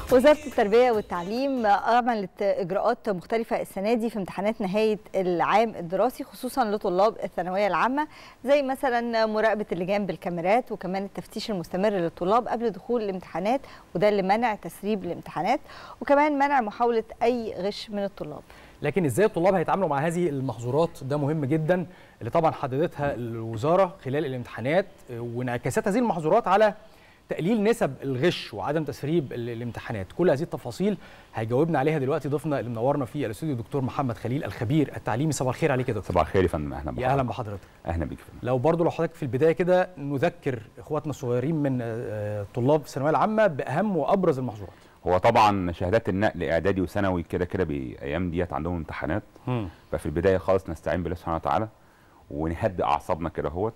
وزارة التربية والتعليم عملت إجراءات مختلفة السنة دي في امتحانات نهاية العام الدراسي خصوصا لطلاب الثانوية العامة زي مثلا مراقبة اللجان بالكاميرات وكمان التفتيش المستمر للطلاب قبل دخول الامتحانات وده لمنع تسريب الامتحانات وكمان منع محاولة أي غش من الطلاب لكن ازاي الطلاب هيتعاملوا مع هذه المحظورات ده مهم جدا اللي طبعا حددتها الوزاره خلال الامتحانات وانعكاسات هذه المحظورات على تقليل نسب الغش وعدم تسريب ال- الامتحانات كل هذه التفاصيل هيجاوبنا عليها دلوقتي ضيفنا اللي منورنا في الاستوديو دكتور محمد خليل الخبير التعليمي صباح الخير عليك يا دكتور صباح الخير يا فندم اهلا يا اهلا بحضرتك اهلا بيك يا فندم لو برضو لو حضرتك في البدايه كده نذكر اخواتنا الصغيرين من آه، طلاب الثانويه العامه باهم وابرز المحظورات هو طبعا شهادات النقل اعدادي وثانوي كده كده بايام ديت عندهم امتحانات ففي البدايه خالص نستعين بالله سبحانه وتعالى ونهدي اعصابنا كده اهوت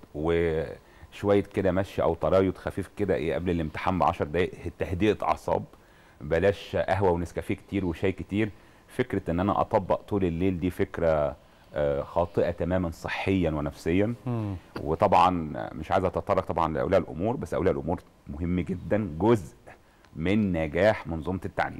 وشويه كده مشي او ترايض خفيف كده ايه قبل الامتحان ب 10 دقائق تهدئه اعصاب بلاش قهوه ونسكافيه كتير وشاي كتير فكره ان انا اطبق طول الليل دي فكره آه، خاطئه تماما صحيا ونفسيا وطبعا مش عايز اتطرق طبعا لاولياء الامور بس اولياء الامور مهم جدا جزء من نجاح منظومه التعليم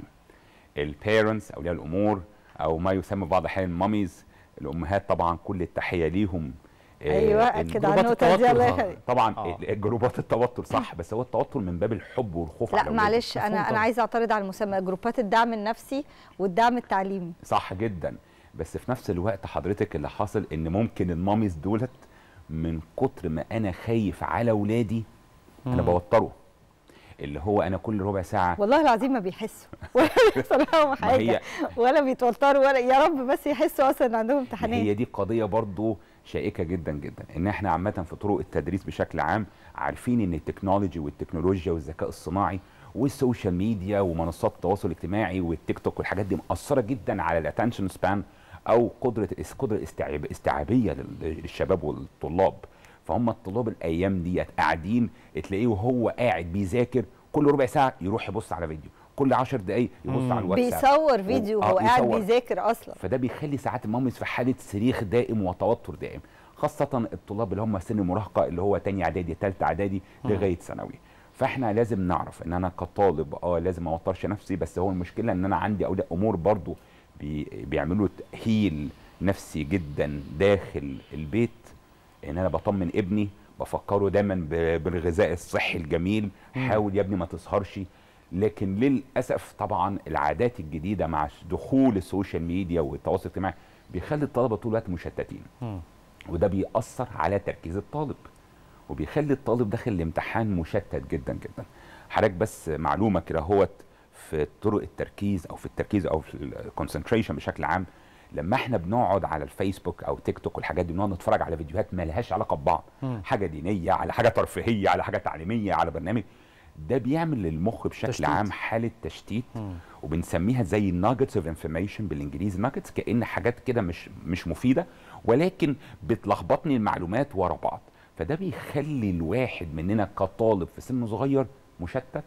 البيرنتس اولياء الامور او ما يسمى في بعض الاحيان ماميز الامهات طبعا كل التحيه ليهم آه، أيوة، أكد على جروبات النقطة دي التوتر، الله آه. يخليك. طبعا آه. جروبات التوتر صح بس هو التوتر من باب الحب والخوف لا على أولادك. معلش مفهوم أنا أنا طبعاً. عايزة أعترض على المسمى جروبات الدعم النفسي والدعم التعليمي صح جدا بس في نفس الوقت حضرتك اللي حاصل ان ممكن الماميز دولت من كتر ما انا خايف على ولادي انا مم. بوتره اللي هو انا كل ربع ساعه والله العظيم ما بيحسوا ولا بيحصل لهم ما حاجة هي ولا بيتوتروا ولا يا رب بس يحسوا أصلا إن عندهم امتحانات هي دي قضيه برضو شائكه جدا جدا ان احنا عامه في طرق التدريس بشكل عام عارفين ان التكنولوجي والتكنولوجيا والذكاء الصناعي والسوشيال ميديا ومنصات التواصل الاجتماعي والتيك توك والحاجات دي مأثره جدا على الاتنشن سبان او قدره قدره استيعاب استيعابيه لل- للشباب والطلاب فهم الطلاب الايام ديت قاعدين تلاقيه وهو قاعد بيذاكر كل ربع ساعه يروح يبص على فيديو كل 10 دقائق يبص مم. على الواتساب بيصور فيديو و- آه، وهو قاعد يصور. بيذاكر أصلا فده بيخلي ساعات الماميز في حاله صريخ دائم وتوتر دائم خاصه الطلاب اللي هم سن المراهقه اللي هو تاني اعدادي تالتة اعدادي لغايه ثانوي فاحنا لازم نعرف ان انا كطالب اه لازم ما اوترش نفسي بس هو المشكله ان انا عندي اولياء امور برضو بي بيعملوا تاهيل نفسي جدا داخل البيت ان انا بطمن ابني بفكره دايما ب- بالغذاء الصحي الجميل حاول يا ابني ما تسهرش لكن للاسف طبعا العادات الجديده مع دخول السوشيال ميديا والتواصل الاجتماعي بيخلي الطلبه طول الوقت مشتتين مم. وده بيأثر على تركيز الطالب وبيخلي الطالب داخل الامتحان مشتت جدا جدا حضرتك بس معلومه كده هوت في طرق التركيز او في التركيز او في الكونسنتريشن بشكل عام لما احنا بنقعد على الفيسبوك او تيك توك والحاجات دي بنقعد نتفرج على فيديوهات ما لهاش علاقه ببعض مم. حاجه دينيه على حاجه ترفيهيه على حاجه تعليميه على برنامج ده بيعمل للمخ بشكل تشتيت. عام حاله تشتيت مم. وبنسميها زي nuggets اوف انفورميشن بالانجليزي nuggets كان حاجات كده مش مش مفيده ولكن بتلخبطني المعلومات ورا بعض فده بيخلي الواحد مننا كطالب في سن صغير مشتت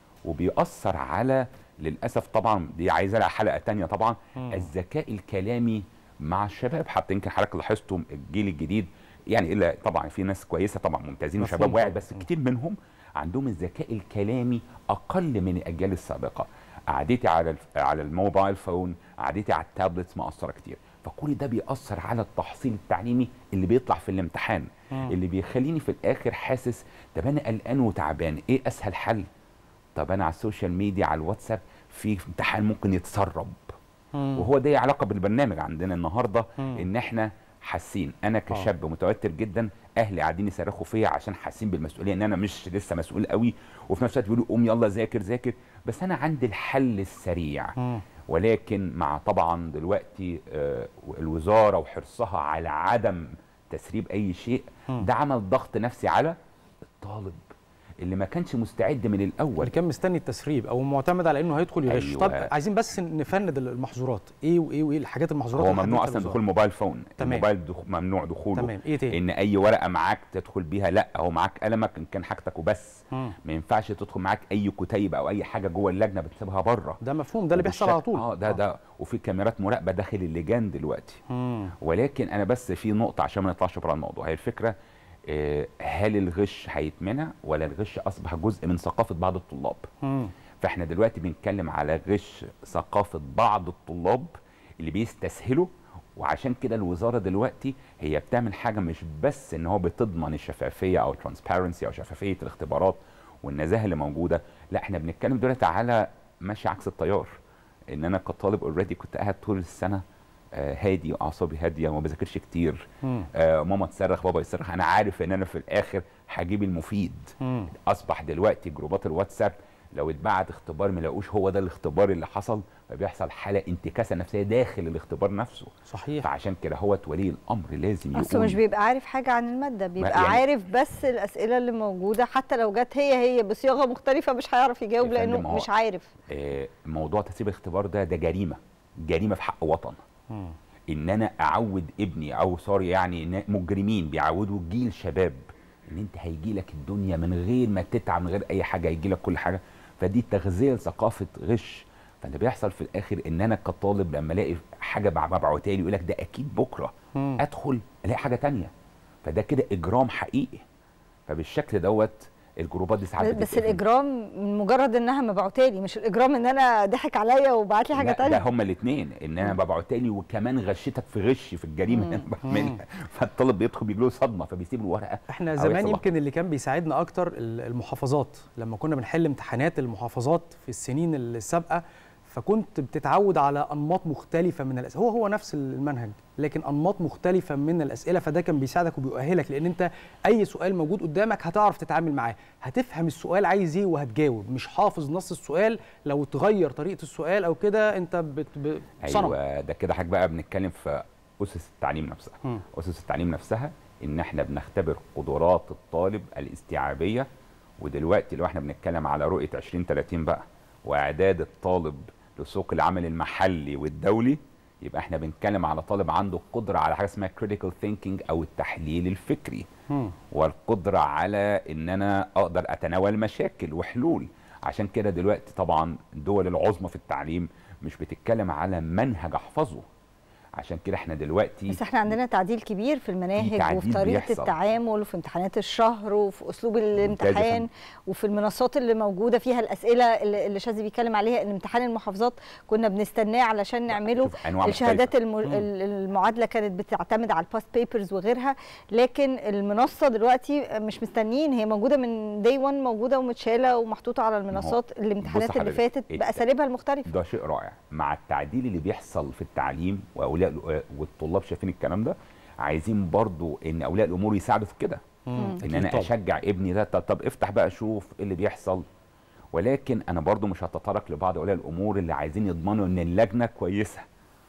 وبيأثر على للاسف طبعا دي عايزه لها حلقه تانية طبعا مم. الذكاء الكلامي مع الشباب حتى يمكن حضرتك لاحظتم الجيل الجديد يعني الا طبعا في ناس كويسه طبعا ممتازين مفهوم وشباب واعي طبعاً. بس كتير منهم عندهم الذكاء الكلامي اقل من الاجيال السابقه قعدتي على الف- على الموبايل فون قعدتي على التابلتس مأثره كتير فكل ده بيأثر على التحصيل التعليمي اللي بيطلع في الامتحان مم. اللي بيخليني في الاخر حاسس طب انا قلقان وتعبان ايه اسهل حل طب انا على السوشيال ميديا على الواتساب في امتحان ممكن يتسرب مم. وهو ده علاقه بالبرنامج عندنا النهارده مم. ان احنا حاسين انا كشاب متوتر جدا اهلي قاعدين يصرخوا فيا عشان حاسين بالمسؤوليه ان انا مش لسه مسؤول قوي وفي نفس الوقت بيقولوا قوم يلا ذاكر ذاكر بس انا عندي الحل السريع مم. ولكن مع طبعا دلوقتي آه، الوزاره وحرصها على عدم تسريب اي شيء مم. ده عمل ضغط نفسي على الطالب اللي ما كانش مستعد من الاول اللي كان مستني التسريب او معتمد على انه هيدخل يغش أيوة. طب عايزين بس نفند المحظورات ايه وايه وايه الحاجات المحظورات هو اللي ممنوع حددتها اصلا الوزارة؟ دخول موبايل فون تمام. الموبايل دخ... ممنوع دخوله تمام ايه تاني ان اي ورقه معاك تدخل بيها لا هو معاك قلمك ان كان حاجتك وبس مم. ما ينفعش تدخل معاك اي كتيب او اي حاجه جوه اللجنه بتسيبها بره ده مفهوم ده اللي بيحصل على طول اه ده ده وفي كاميرات مراقبه داخل اللجان دلوقتي مم. ولكن انا بس في نقطه عشان ما نطلعش بره الموضوع هي الفكره آه، هل الغش هيتمنع ولا الغش اصبح جزء من ثقافه بعض الطلاب مم. فاحنا دلوقتي بنتكلم على غش ثقافه بعض الطلاب اللي بيستسهلوا وعشان كده الوزاره دلوقتي هي بتعمل حاجه مش بس ان هو بتضمن الشفافيه او ترانسبيرنسي او شفافيه الاختبارات والنزاهه اللي موجوده لا احنا بنتكلم دلوقتي على ماشي عكس التيار ان انا كطالب اوريدي كنت قاعد طول السنه آه، هادي واعصابي هاديه وما بذاكرش كتير مم. آه ماما تصرخ بابا يصرخ انا عارف ان انا في الاخر هجيب المفيد مم. اصبح دلوقتي جروبات الواتساب لو اتبعت اختبار ما لقوش هو ده الاختبار اللي حصل فبيحصل حاله انتكاسه نفسيه داخل الاختبار نفسه صحيح فعشان كده هو ولي الامر لازم يقول اصله مش بيبقى عارف حاجه عن الماده بيبقى يعني- عارف بس الاسئله اللي موجوده حتى لو جت هي هي بصياغه مختلفه مش هيعرف يجاوب يا فندم، لانه هو- مش عارف آه موضوع تسريب الاختبار ده ده جريمه جريمه في حق وطن مم. ان انا اعود ابني او سوري يعني نا- مجرمين بيعودوا جيل شباب ان انت هيجي لك الدنيا من غير ما تتعب من غير اي حاجه هيجي لك كل حاجه فدي تغذيه لثقافه غش فاللي بيحصل في الاخر ان انا كطالب لما الاقي حاجه مع- مبعوتها لي يقول لك ده اكيد بكره مم. ادخل الاقي حاجه تانية فده كده اجرام حقيقي فبالشكل دوت الجروبات دي ساعات بس بتتقفل. الاجرام من مجرد انها مبعوتالي مش الاجرام ان انا ضحك عليا وبعت لي حاجه لا تانية ده هما الاثنين ان انا ببعتلي وكمان غشتك في غش في الجريمه اللي انا بعملها فالطالب بيدخل بيجي له صدمه فبيسيب الورقه احنا أو زمان يحصل يمكن اللي كان بيساعدنا اكتر ال- المحافظات لما كنا بنحل امتحانات المحافظات في السنين السابقه فكنت بتتعود على انماط مختلفه من الاسئله هو هو نفس المنهج لكن انماط مختلفه من الاسئله فده كان بيساعدك وبيؤهلك لان انت اي سؤال موجود قدامك هتعرف تتعامل معاه هتفهم السؤال عايز ايه وهتجاوب مش حافظ نص السؤال لو تغير طريقه السؤال او كده انت بت... ب... صنم. ايوه ده كده حضرتك بقى بنتكلم في اسس التعليم نفسها مم. اسس التعليم نفسها ان احنا بنختبر قدرات الطالب الاستيعابيه ودلوقتي لو احنا بنتكلم على رؤيه 2030 بقى واعداد الطالب لسوق العمل المحلي والدولي يبقى احنا بنتكلم على طالب عنده قدره على حاجه اسمها critical thinking او التحليل الفكري مم. والقدره على ان انا اقدر اتناول مشاكل وحلول عشان كده دلوقتي طبعا الدول العظمى في التعليم مش بتتكلم على منهج احفظه عشان كده احنا دلوقتي بس احنا عندنا تعديل كبير في المناهج تعديل وفي طريقه بيحصل. التعامل وفي امتحانات الشهر وفي اسلوب يا الامتحان فندم. وفي المنصات اللي موجوده فيها الاسئله اللي اللي شاذي بيتكلم عليها ان امتحان المحافظات كنا بنستناه علشان نعمله شوف أنواع الشهادات مختلفة. الم... ال- المعادله كانت بتعتمد على الباست بيبرز وغيرها لكن المنصه دلوقتي مش مستنيين هي موجوده من دي 1 موجوده ومتشاله ومحطوطه على المنصات الامتحانات بص اللي حضرتك، فاتت الت- باساليبها المختلفه ده شيء رائع مع التعديل اللي بيحصل في التعليم واولياء والطلاب شايفين الكلام ده عايزين برضو ان اولياء الامور يساعدوا في كده مم. ان أكيد انا طبعاً. اشجع ابني ده طب, طب افتح بقى شوف ايه اللي بيحصل ولكن انا برضو مش هتطرق لبعض اولياء الامور اللي عايزين يضمنوا ان اللجنه كويسه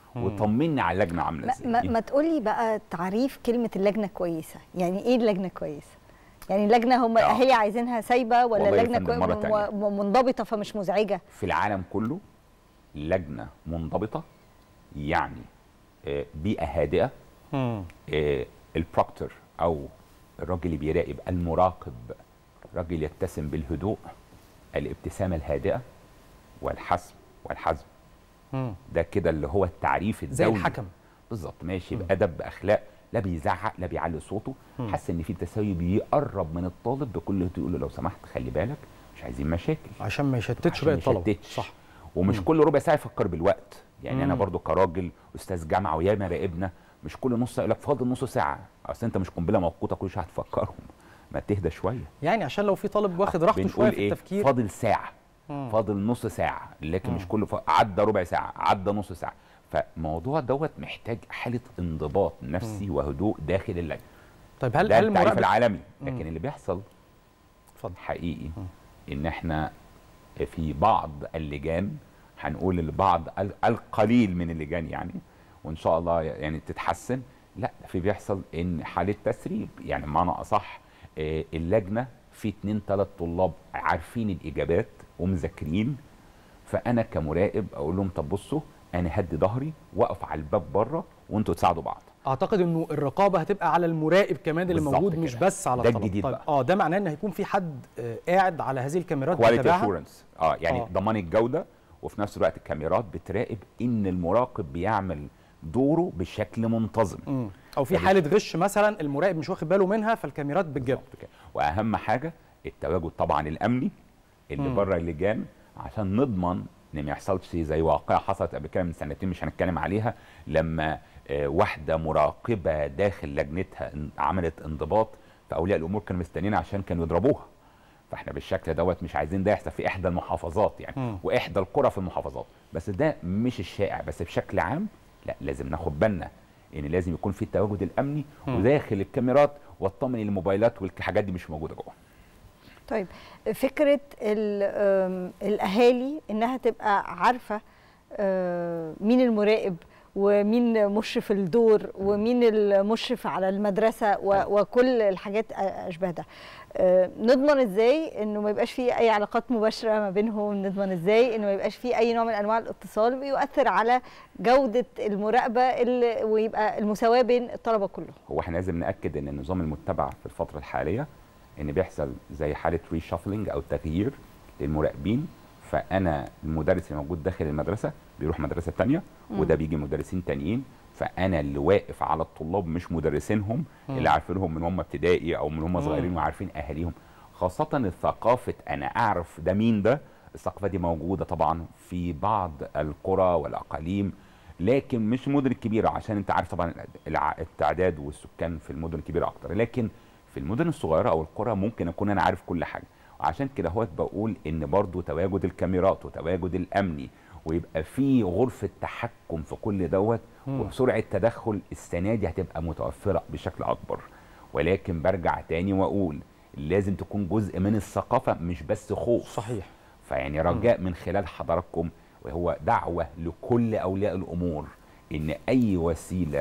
وطمني على اللجنه عامله ما, ازاي ما, ما تقولي بقى تعريف كلمة اللجنة كويسة يعني ايه اللجنة كويسة يعني اللجنة هم آه. هي عايزينها سايبة ولا والله يا اللجنة فندم مرة تانية. كوي- م- منضبطة فمش مزعجة في العالم كله لجنه منضبطه يعني آه، بيئه هادئه مم. آه، البروكتور او الراجل اللي بيراقب المراقب راجل يتسم بالهدوء الابتسامه الهادئه والحسم والحزم مم. ده كده اللي هو التعريف زي الدولي الحكم بالظبط ماشي بادب باخلاق لا بيزعق لا بيعلي صوته حاسس ان في تساوي بيقرب من الطالب بكل هدوء يقول له لو سمحت خلي بالك مش عايزين مشاكل عشان ما يشتتش عشان باقي ما الطلبه يشتتش. صح ومش كل ربع ساعه يفكر بالوقت يعني انا مم. برضو كراجل استاذ جامعه وياما راقبنا مش كل نص ساعه يقول لك فاضل نص ساعه اصل انت مش قنبله موقوته كل شويه هتفكرهم ما تهدى شويه يعني عشان لو في طالب واخد راحته بنقول شويه في إيه؟ التفكير فاضل ساعه مم. فاضل نص ساعه لكن مش كل ف... عدى ربع ساعه عدى نص ساعه فالموضوع دوت محتاج حاله انضباط نفسي وهدوء داخل اللجنه طيب هل ده هل التعريف المراقبه العالمي مم. لكن اللي بيحصل اتفضل حقيقي ان احنا في بعض اللجان هنقول البعض ال- القليل من اللجان يعني وان شاء الله يعني تتحسن لا في بيحصل ان حاله تسريب يعني بمعنى اصح آه، اللجنه في اتنين تلات طلاب عارفين الاجابات ومذاكرين فانا كمراقب اقول لهم طب بصوا انا هدي ظهري واقف على الباب بره وانتوا تساعدوا بعض اعتقد انه الرقابه هتبقى على المراقب كمان اللي بالظبط موجود مش كده. بس على ده الطلبه الجديد طيب بقى. اه ده معناه ان هيكون في حد آه قاعد على هذه الكاميرات كواليتي بيتابعها اشورنس اه يعني آه. آه. ضمان الجوده وفي نفس الوقت الكاميرات بتراقب ان المراقب بيعمل دوره بشكل منتظم مم. او في فمش- حاله غش مثلا المراقب مش واخد باله منها فالكاميرات بتجيب بالظبط كده. واهم حاجه التواجد طبعا الامني اللي مم. بره اللجان عشان نضمن ان ما يحصلش زي واقعه حصلت قبل كده من سنتين مش هنتكلم عليها لما آه، واحده مراقبه داخل لجنتها ان- عملت انضباط فاولياء الامور كانوا مستنيين عشان كانوا يضربوها فاحنا بالشكل دوت مش عايزين ده يحصل في احدى المحافظات يعني مم. واحدى القرى في المحافظات بس ده مش الشائع بس بشكل عام لا لازم ناخد بالنا ان لازم يكون في التواجد الامني مم. وداخل الكاميرات واطمن إن الموبايلات والحاجات دي مش موجوده جوه طيب فكره ال- آم، الاهالي انها تبقى عارفه آه، مين المراقب ومين مشرف الدور ومين المشرف على المدرسه و- وكل الحاجات اشبه ده آه، نضمن ازاي انه ما يبقاش في اي علاقات مباشره ما بينهم نضمن ازاي انه ما يبقاش في اي نوع من انواع الاتصال بيؤثر على جوده المراقبه اللي ويبقى المساواه بين الطلبه كلهم هو احنا لازم ناكد ان النظام المتبع في الفتره الحاليه ان بيحصل زي حاله ريشافلنج او تغيير للمراقبين فانا المدرس اللي موجود داخل المدرسه بيروح مدرسه تانية وده بيجي مدرسين تانيين فانا اللي واقف على الطلاب مش مدرسينهم اللي عارفينهم من هم ابتدائي او من هم صغيرين وعارفين اهاليهم خاصه الثقافه انا اعرف ده مين ده الثقافه دي موجوده طبعا في بعض القرى والاقاليم لكن مش المدن الكبيره عشان انت عارف طبعا الع- التعداد والسكان في المدن الكبيره اكتر لكن في المدن الصغيره او القرى ممكن اكون انا عارف كل حاجه وعشان كده هو بقول ان برضو تواجد الكاميرات وتواجد الامني ويبقى في غرفه تحكم في كل دوت وسرعه تدخل السنه دي هتبقى متوفره بشكل اكبر ولكن برجع تاني واقول لازم تكون جزء من الثقافه مش بس خوف صحيح فيعني رجاء من خلال حضراتكم وهو دعوة لكل أولياء الأمور إن أي وسيلة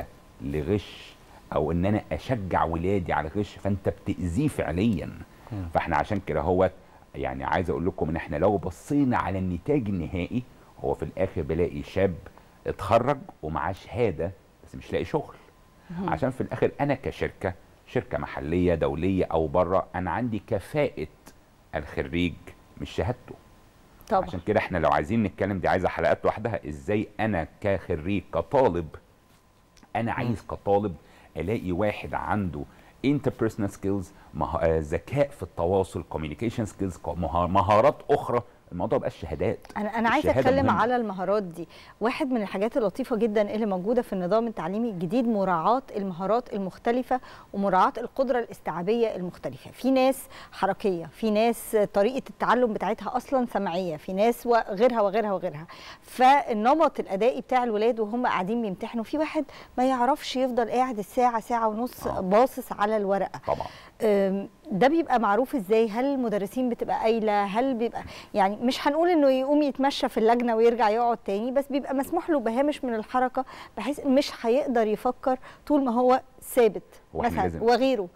لغش أو إن أنا أشجع ولادي على الغش فأنت بتأذيه فعليا فإحنا عشان كده هو يعني عايز أقول لكم إن إحنا لو بصينا على النتاج النهائي هو في الآخر بلاقي شاب اتخرج ومعاه شهادة بس مش لاقي شغل عشان في الآخر أنا كشركة شركة محلية دولية أو بره أنا عندي كفاءة الخريج مش شهادته طبعا عشان كده احنا لو عايزين نتكلم دي عايزه حلقات لوحدها ازاي انا كخريج كطالب انا عايز كطالب الاقي واحد عنده interpersonal skills مه... آه، ذكاء في التواصل communication skills مه... مهارات اخرى الموضوع بقى شهادات انا انا عايزه الشهادة اتكلم مهمة. على المهارات دي واحد من الحاجات اللطيفه جدا اللي موجوده في النظام التعليمي الجديد مراعاه المهارات المختلفه ومراعاه القدره الاستيعابيه المختلفه في ناس حركيه في ناس طريقه التعلم بتاعتها اصلا سمعيه في ناس وغيرها وغيرها وغيرها فالنمط الادائي بتاع الولاد وهم قاعدين بيمتحنوا في واحد ما يعرفش يفضل قاعد الساعه ساعه ونص آه. باصص على الورقه طبعا أم، ده بيبقى معروف ازاي هل المدرسين بتبقى قايله هل بيبقى يعني مش هنقول انه يقوم يتمشى في اللجنه ويرجع يقعد تاني بس بيبقى مسموح له بهامش من الحركه بحيث مش هيقدر يفكر طول ما هو ثابت هو إحنا مثلا لازم- وغيره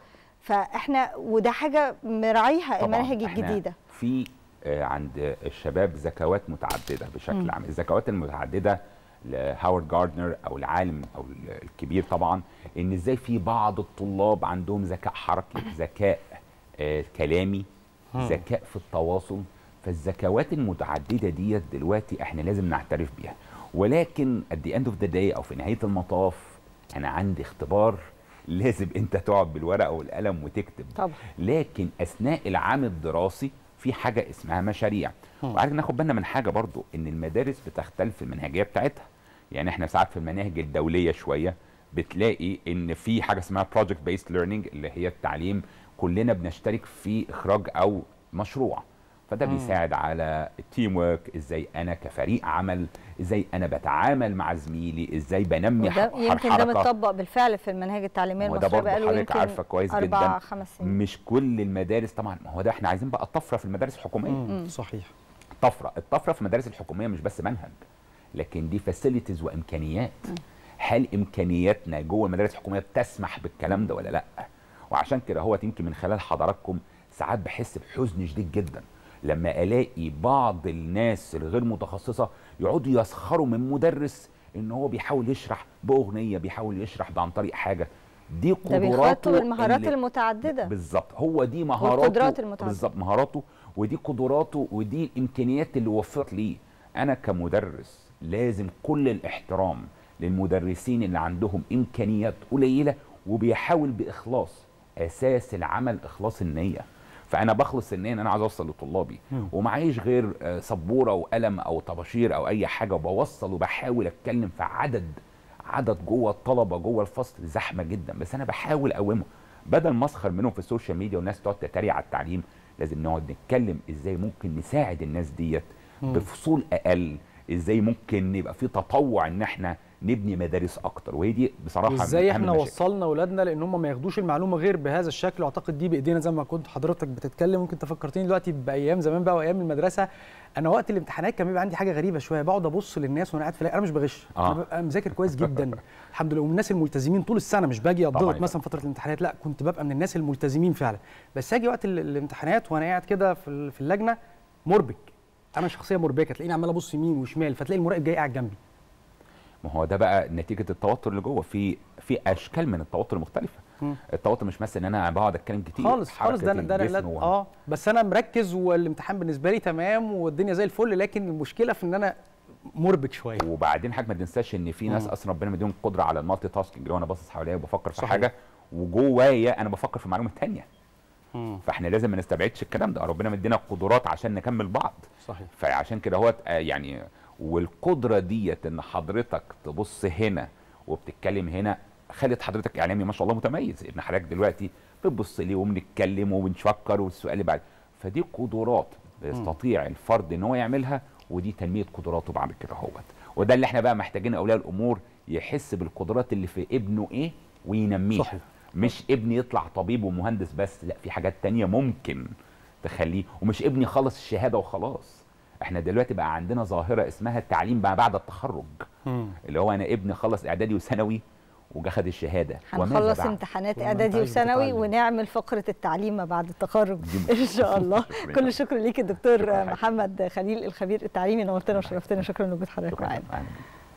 فاحنا وده حاجه مراعيها طبعاً المناهج إحنا الجديده في آه، عند الشباب ذكوات متعدده بشكل مم. عام الذكوات المتعدده لهاورد جاردنر او العالم او الكبير طبعا ان ازاي في بعض الطلاب عندهم ذكاء حركي ذكاء آه، كلامي ذكاء في التواصل فالذكوات المتعدده ديت دلوقتي احنا لازم نعترف بيها ولكن at the end of the day او في نهايه المطاف انا عندي اختبار لازم انت تقعد بالورقه والقلم وتكتب طبعا لكن اثناء العام الدراسي في حاجه اسمها مشاريع وعايز ناخد بالنا من حاجه برضو ان المدارس بتختلف المنهجيه بتاعتها يعني احنا ساعات في المناهج الدوليه شويه بتلاقي ان في حاجه اسمها بروجكت بيست ليرنينج اللي هي التعليم كلنا بنشترك في اخراج او مشروع فده بيساعد على التيم ورك ازاي انا كفريق عمل ازاي انا بتعامل مع زميلي ازاي بنمي وده ح- يمكن ده حركه متطبق بالفعل في المناهج التعليميه هو ده المصريه برضه بقاله حضرتك يمكن عارفه كويس اربع جدا خمس سنين مش كل المدارس طبعا ما هو ده احنا عايزين بقى الطفره في المدارس الحكوميه مم. صحيح طفره الطفره في المدارس الحكوميه مش بس منهج لكن دي فاسيلتيز وامكانيات هل امكانياتنا جوه المدارس الحكوميه بتسمح بالكلام ده ولا لا وعشان كده هو يمكن من خلال حضراتكم ساعات بحس بحزن شديد جدا لما الاقي بعض الناس الغير متخصصه يقعدوا يسخروا من مدرس ان هو بيحاول يشرح باغنيه بيحاول يشرح عن طريق حاجه دي ده قدراته بيخاطب المهارات اللي- المتعدده بالظبط هو دي مهاراته والقدرات المتعددة. بالظبط مهاراته ودي قدراته ودي الامكانيات اللي وفرت ليه انا كمدرس لازم كل الاحترام للمدرسين اللي عندهم امكانيات قليله وبيحاول باخلاص اساس العمل اخلاص النيه فانا بخلص ان انا عايز اوصل لطلابي مم. ومعيش غير آه، سبوره وقلم او طباشير او اي حاجه وبوصل وبحاول اتكلم في عدد عدد جوه الطلبه جوه الفصل زحمه جدا بس انا بحاول اقومهم بدل ما اسخر منهم في السوشيال ميديا والناس تقعد تتريق على التعليم لازم نقعد نتكلم ازاي ممكن نساعد الناس ديت مم. بفصول اقل ازاي ممكن يبقى في تطوع ان احنا نبني مدارس اكتر وهي دي بصراحه من وازاي أهم احنا المشاكل. وصلنا اولادنا لان هم ما ياخدوش المعلومه غير بهذا الشكل واعتقد دي بايدينا زي ما كنت حضرتك بتتكلم ممكن تفكرتني دلوقتي بايام زمان بقى وايام المدرسه انا وقت الامتحانات كان بيبقى عندي حاجه غريبه شويه بقعد ابص للناس وانا قاعد في انا مش بغش آه. انا ببقى مذاكر كويس جدا الحمد لله ومن الناس الملتزمين طول السنه مش باجي طبعاً. اتضغط مثلا فتره الامتحانات لا كنت ببقى من الناس الملتزمين فعلا بس اجي وقت ال- الامتحانات وانا قاعد كده في ال- في اللجنه مربك انا شخصيه مربكه تلاقيني عمال ابص يمين وشمال فتلاقي المراقب جاي قاعد جنبي ما هو ده بقى نتيجه التوتر اللي جوه في في اشكال من التوتر مختلفه مم. التوتر مش مثلا ان انا بقعد اتكلم كتير خالص خالص ده حركة ده الجسم ده و- اه بس انا مركز والامتحان بالنسبه لي تمام والدنيا زي الفل لكن المشكله في ان انا مربك شويه وبعدين حاجه ما تنساش ان في ناس مم. اصلا ربنا مديهم قدره على المالتي تاسكينج اللي هو انا باصص حواليا وبفكر في صحيح. حاجه وجوايا انا بفكر في معلومه تانية فاحنا لازم ما نستبعدش الكلام ده ربنا مدينا قدرات عشان نكمل بعض صحيح فعشان كده هو يعني والقدره ديت ان حضرتك تبص هنا وبتتكلم هنا خلت حضرتك اعلامي ما شاء الله متميز ان حضرتك دلوقتي بتبص ليه وبنتكلم وبنفكر والسؤال اللي بعد فدي قدرات يستطيع الفرد ان هو يعملها ودي تنميه قدراته بعد كده هوت وده اللي احنا بقى محتاجين اولياء الامور يحس بالقدرات اللي في ابنه ايه وينميها صحيح. مش ابني يطلع طبيب ومهندس بس لا في حاجات تانية ممكن تخليه ومش ابني خلص الشهاده وخلاص احنا دلوقتي بقى عندنا ظاهره اسمها التعليم بقى بعد التخرج اللي هو انا ابني خلص اعدادي وثانوي وجا خد الشهاده وماذا هنخلص بعد؟ امتحانات ثم اعدادي ننتهي وثانوي بالتعلم. ونعمل فقره التعليم ما بعد التخرج دي ان شاء الله شكراً. كل الشكر ليك الدكتور شكراً. محمد خليل الخبير التعليمي نورتنا وشرفتنا شكرا لوجود حضرتك شكرا معانا أهلاً بيك.